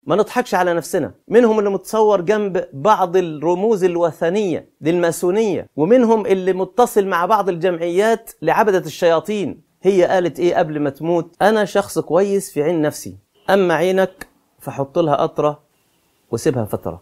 ما نضحكش على نفسنا منهم اللي متصور جنب بعض الرموز الوثنية للماسونية ومنهم اللي متصل مع بعض الجمعيات لعبدة الشياطين هي قالت ايه قبل ما تموت انا شخص كويس في عين نفسي اما عينك فحط لها قطرة وسيبها فترة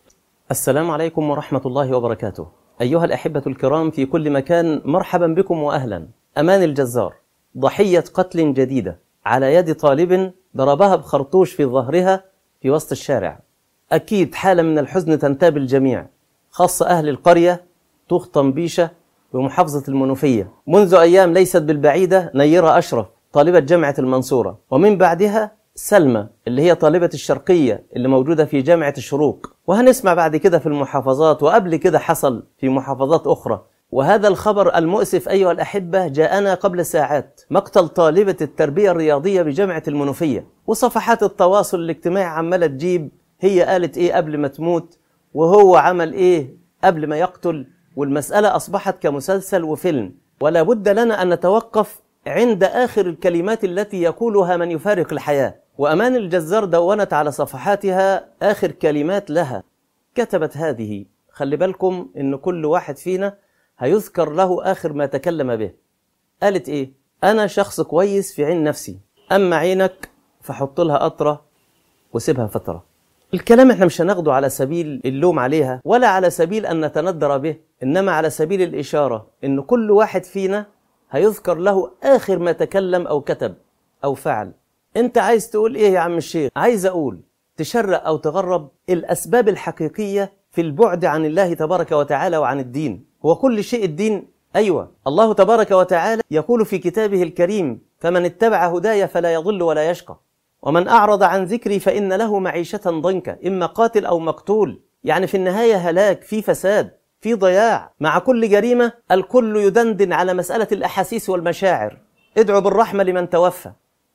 السلام عليكم ورحمة الله وبركاته أيها الأحبة الكرام في كل مكان مرحبا بكم وأهلا أمان الجزار ضحية قتل جديدة على يد طالب ضربها بخرطوش في ظهرها في وسط الشارع أكيد حالة من الحزن تنتاب الجميع خاصة أهل القرية طوخ طنبيشة بمحافظة المنوفية منذ أيام ليست بالبعيدة نيرة أشرف طالبة جامعة المنصورة ومن بعدها سلمى اللي هي طالبة الشرقية اللي موجودة في جامعة الشروق وهنسمع بعد كده في المحافظات وقبل كده حصل في محافظات أخرى وهذا الخبر المؤسف أيها الأحبة جاءنا قبل ساعات مقتل طالبة التربية الرياضية بجامعة المنوفية وصفحات التواصل الاجتماعي عمالة تجيب هي قالت إيه قبل ما تموت وهو عمل إيه قبل ما يقتل والمسألة أصبحت كمسلسل وفيلم ولا بد لنا أن نتوقف عند آخر الكلمات التي يقولها من يفارق الحياة وأمان الجزار دونت على صفحاتها آخر كلمات لها كتبت هذه خلي بالكم إن كل واحد فينا هيذكر له آخر ما تكلم به قالت إيه أنا شخص كويس في عين نفسي أما عينك فحط لها قطرة وسيبها فترة الكلام احنا مش هناخده على سبيل اللوم عليها ولا على سبيل أن نتندر به إنما على سبيل الإشارة إن كل واحد فينا هيذكر له آخر ما تكلم أو كتب أو فعل أنت عايز تقول إيه يا عم الشيخ عايز أقول تشرق أو تغرب الأسباب الحقيقية في البعد عن الله تبارك وتعالى وعن الدين هو كل شيء الدين أيوة الله تبارك وتعالى يقول في كتابه الكريم فمن اتبع هداي فلا يضل ولا يشقى ومن أعرض عن ذكري فإن له معيشة ضنكا إما قاتل أو مقتول يعني في النهاية هلاك في فساد في ضياع مع كل جريمة الكل يدندن على مسألة الأحاسيس والمشاعر ادعو بالرحمة لمن توفى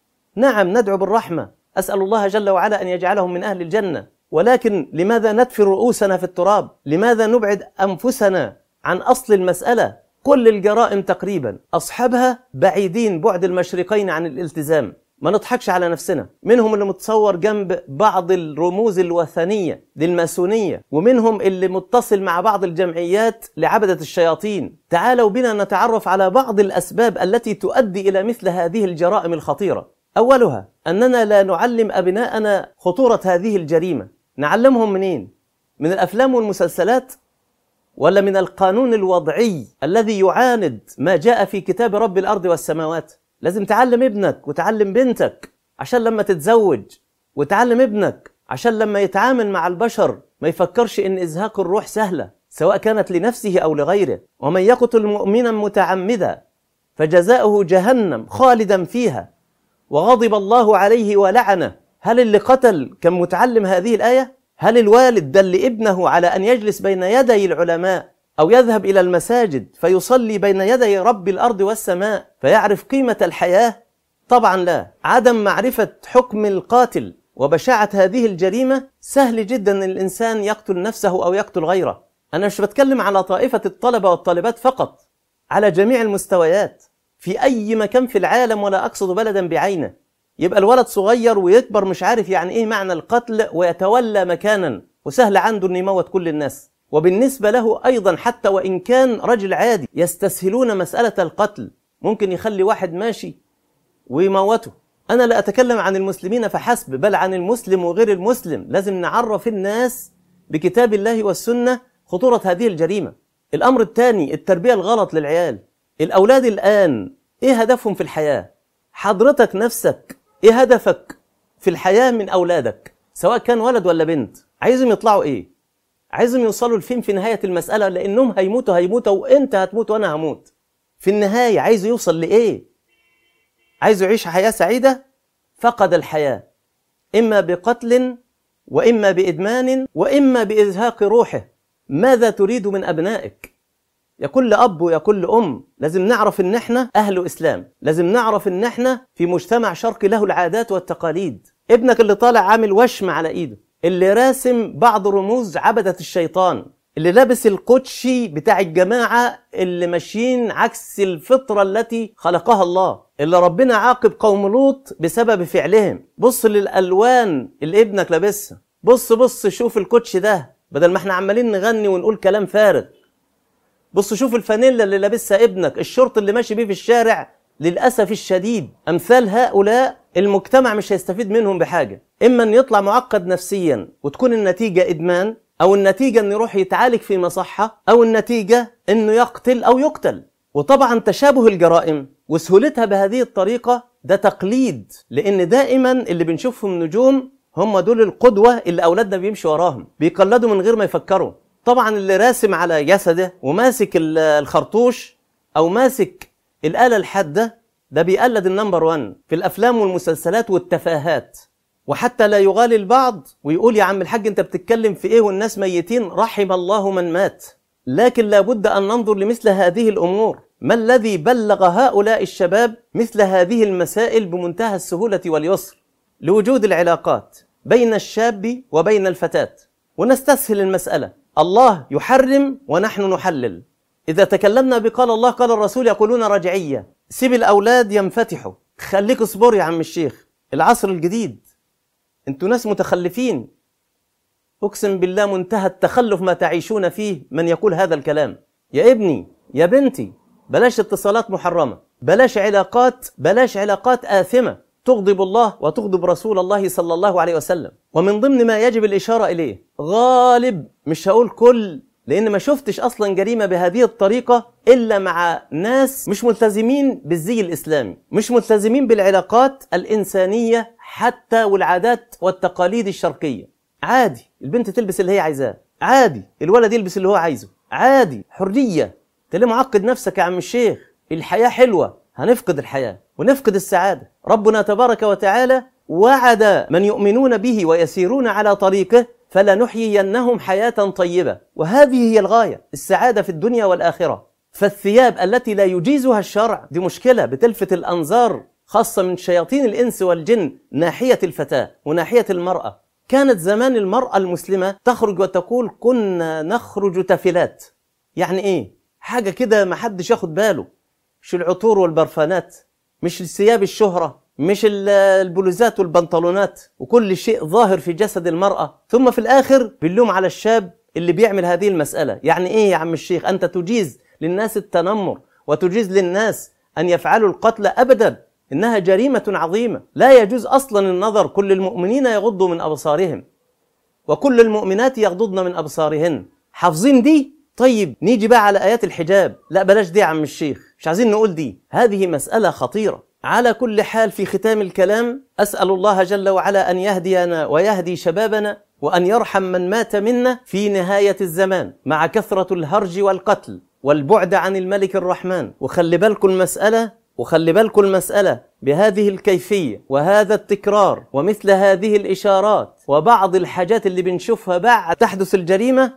نعم ندعو بالرحمة أسأل الله جل وعلا أن يجعلهم من أهل الجنة ولكن لماذا ندفن رؤوسنا في التراب لماذا نبعد أنفسنا عن أصل المسألة كل الجرائم تقريبا أصحابها بعيدين بعد المشرقين عن الالتزام ما نضحكش على نفسنا منهم اللي متصور جنب بعض الرموز الوثنية للماسونية ومنهم اللي متصل مع بعض الجمعيات لعبدة الشياطين تعالوا بنا نتعرف على بعض الأسباب التي تؤدي إلى مثل هذه الجرائم الخطيرة أولها أننا لا نعلم أبناءنا خطورة هذه الجريمة نعلمهم منين؟ من الأفلام والمسلسلات ولا من القانون الوضعي الذي يعاند ما جاء في كتاب رب الأرض والسماوات لازم تعلم ابنك وتعلم بنتك عشان لما تتزوج وتعلم ابنك عشان لما يتعامل مع البشر ما يفكرش ان ازهاق الروح سهله سواء كانت لنفسه او لغيره ومن يقتل مؤمنا متعمدا فجزاؤه جهنم خالدا فيها وغضب الله عليه ولعنه هل اللي قتل كان متعلم هذه الايه هل الوالد دل ابنه على ان يجلس بين يدي العلماء أو يذهب إلى المساجد فيصلي بين يدي رب الأرض والسماء فيعرف قيمة الحياة؟ طبعا لا، عدم معرفة حكم القاتل وبشاعة هذه الجريمة سهل جدا أن الإنسان يقتل نفسه أو يقتل غيره. أنا مش بتكلم على طائفة الطلبة والطالبات فقط، على جميع المستويات، في أي مكان في العالم ولا أقصد بلدا بعينه. يبقى الولد صغير ويكبر مش عارف يعني إيه معنى القتل ويتولى مكانا وسهل عنده أن يموت كل الناس. وبالنسبة له أيضا حتى وإن كان رجل عادي يستسهلون مسألة القتل ممكن يخلي واحد ماشي ويموته أنا لا أتكلم عن المسلمين فحسب بل عن المسلم وغير المسلم لازم نعرف الناس بكتاب الله والسنة خطورة هذه الجريمة الأمر الثاني التربية الغلط للعيال الأولاد الآن إيه هدفهم في الحياة حضرتك نفسك إيه هدفك في الحياة من أولادك سواء كان ولد ولا بنت عايزهم يطلعوا إيه عايزهم يوصلوا لفين في نهاية المسألة لأنهم هيموتوا هيموتوا وأنت هتموت وأنا هموت في النهاية عايزه يوصل لإيه عايزه يعيش حياة سعيدة فقد الحياة إما بقتل وإما بإدمان وإما بإزهاق روحه ماذا تريد من أبنائك يا كل أب ويا كل أم لازم نعرف إن إحنا أهل إسلام لازم نعرف إن إحنا في مجتمع شرقي له العادات والتقاليد ابنك اللي طالع عامل وشم على إيده اللي راسم بعض رموز عبدة الشيطان اللي لابس الكوتشي بتاع الجماعة اللي ماشيين عكس الفطرة التي خلقها الله اللي ربنا عاقب قوم لوط بسبب فعلهم بص للألوان اللي ابنك لابسها بص بص شوف الكوتشي ده بدل ما احنا عمالين نغني ونقول كلام فارغ بص شوف الفانيلا اللي لابسها ابنك الشورت اللي ماشي بيه في الشارع للأسف الشديد أمثال هؤلاء المجتمع مش هيستفيد منهم بحاجة إما أن يطلع معقد نفسيا وتكون النتيجة إدمان أو النتيجة أن يروح يتعالج في مصحة أو النتيجة أنه يقتل أو يقتل وطبعا تشابه الجرائم وسهولتها بهذه الطريقة ده تقليد لأن دائما اللي بنشوفهم نجوم هم دول القدوة اللي أولادنا بيمشوا وراهم بيقلدوا من غير ما يفكروا طبعا اللي راسم على جسده وماسك الخرطوش أو ماسك الآلة الحادة ده بيقلد النمبر 1 في الأفلام والمسلسلات والتفاهات وحتى لا يغالي البعض ويقول يا عم الحاج انت بتتكلم في ايه والناس ميتين رحم الله من مات لكن لابد ان ننظر لمثل هذه الامور ما الذي بلغ هؤلاء الشباب مثل هذه المسائل بمنتهى السهوله واليسر لوجود العلاقات بين الشاب وبين الفتاه ونستسهل المساله الله يحرم ونحن نحلل اذا تكلمنا بقال الله قال الرسول يقولون رجعيه سيب الاولاد ينفتحوا خليك اصبر يا عم الشيخ العصر الجديد انتوا ناس متخلفين اقسم بالله منتهى التخلف ما تعيشون فيه من يقول هذا الكلام يا ابني يا بنتي بلاش اتصالات محرمه بلاش علاقات بلاش علاقات آثمة تغضب الله وتغضب رسول الله صلى الله عليه وسلم ومن ضمن ما يجب الإشارة إليه غالب مش هقول كل لأن ما شفتش أصلا جريمة بهذه الطريقة إلا مع ناس مش ملتزمين بالزي الإسلامي مش ملتزمين بالعلاقات الإنسانية حتى والعادات والتقاليد الشرقية عادي البنت تلبس اللي هي عايزاه عادي الولد يلبس اللي هو عايزه عادي حرية انت ليه معقد نفسك يا عم الشيخ الحياة حلوة هنفقد الحياة ونفقد السعادة ربنا تبارك وتعالى وعد من يؤمنون به ويسيرون على طريقه فلنحيينهم حياة طيبة وهذه هي الغاية السعادة في الدنيا والآخرة فالثياب التي لا يجيزها الشرع دي مشكلة بتلفت الأنظار خاصة من شياطين الإنس والجن ناحية الفتاة وناحية المرأة كانت زمان المرأة المسلمة تخرج وتقول كنا نخرج تفلات يعني إيه؟ حاجة كده ما حدش ياخد باله مش العطور والبرفانات مش الثياب الشهرة مش البلوزات والبنطلونات وكل شيء ظاهر في جسد المرأة ثم في الآخر بنلوم على الشاب اللي بيعمل هذه المسألة يعني إيه يا عم الشيخ أنت تجيز للناس التنمر وتجيز للناس أن يفعلوا القتل أبدا إنها جريمة عظيمة لا يجوز أصلا النظر كل المؤمنين يغضوا من أبصارهم وكل المؤمنات يغضضن من أبصارهن حافظين دي طيب نيجي بقى على آيات الحجاب لا بلاش دي يا عم الشيخ مش عايزين نقول دي هذه مسألة خطيرة على كل حال في ختام الكلام أسأل الله جل وعلا أن يهدينا ويهدي شبابنا وأن يرحم من مات منا في نهاية الزمان مع كثرة الهرج والقتل والبعد عن الملك الرحمن وخلي بالكم المسألة وخلي بالكم المسألة بهذه الكيفية وهذا التكرار ومثل هذه الإشارات وبعض الحاجات اللي بنشوفها بعد تحدث الجريمة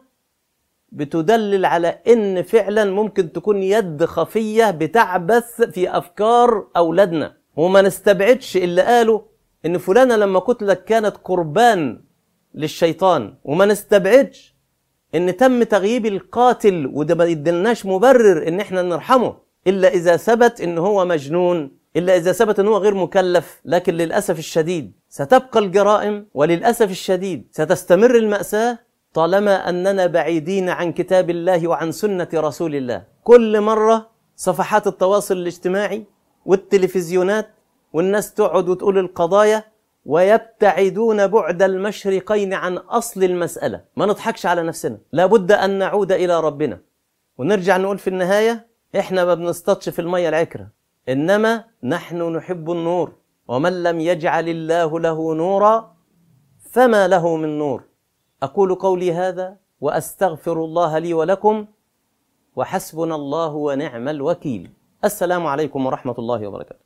بتدلل على ان فعلا ممكن تكون يد خفيه بتعبث في افكار اولادنا وما نستبعدش اللي قالوا ان فلانه لما قتلت كانت قربان للشيطان وما نستبعدش ان تم تغييب القاتل وده ما يدلناش مبرر ان احنا نرحمه الا اذا ثبت ان هو مجنون الا اذا ثبت ان هو غير مكلف لكن للاسف الشديد ستبقى الجرائم وللاسف الشديد ستستمر الماساه طالما اننا بعيدين عن كتاب الله وعن سنه رسول الله كل مره صفحات التواصل الاجتماعي والتلفزيونات والناس تقعد وتقول القضايا ويبتعدون بعد المشرقين عن اصل المساله ما نضحكش على نفسنا لابد ان نعود الى ربنا ونرجع نقول في النهايه احنا ما بنصطادش في الميه العكره انما نحن نحب النور ومن لم يجعل الله له نورا فما له من نور اقول قولي هذا واستغفر الله لي ولكم وحسبنا الله ونعم الوكيل السلام عليكم ورحمه الله وبركاته